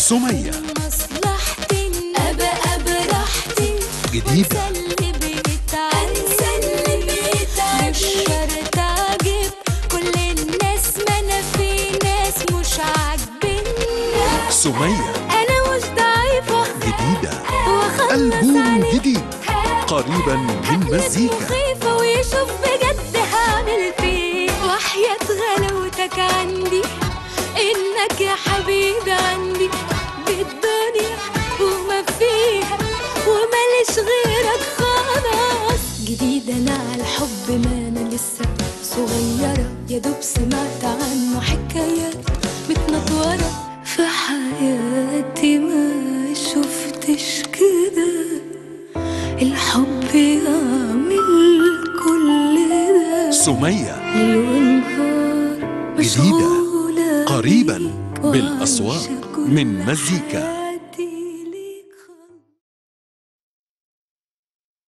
سمية مصلحتي ابقى براحتي جديدة انسى اللي بيتعب انسى اللي بيتعب مش شرط اعجب كل الناس ما انا في ناس مش عاجبني سمية انا مش ضعيفه جديدة واخلص ألبوم عليك جديد قريبا من مزيكا مخيفة ويشوف بجد هعمل فيه وحياة غلاوتك عندي إنك يا حبيبي عندي بالدنيا وما فيها وماليش غيرك خلاص جديدة أنا على الحب ما أنا لسه صغيرة يا دوب سمعت عنه حكايات متنطورة في حياتي ما شفتش كده الحب يعمل كل ده سمية ليل ونهار جديدة مشغولة قريبا بيك بالأصوات وعايشة كل من مزيكا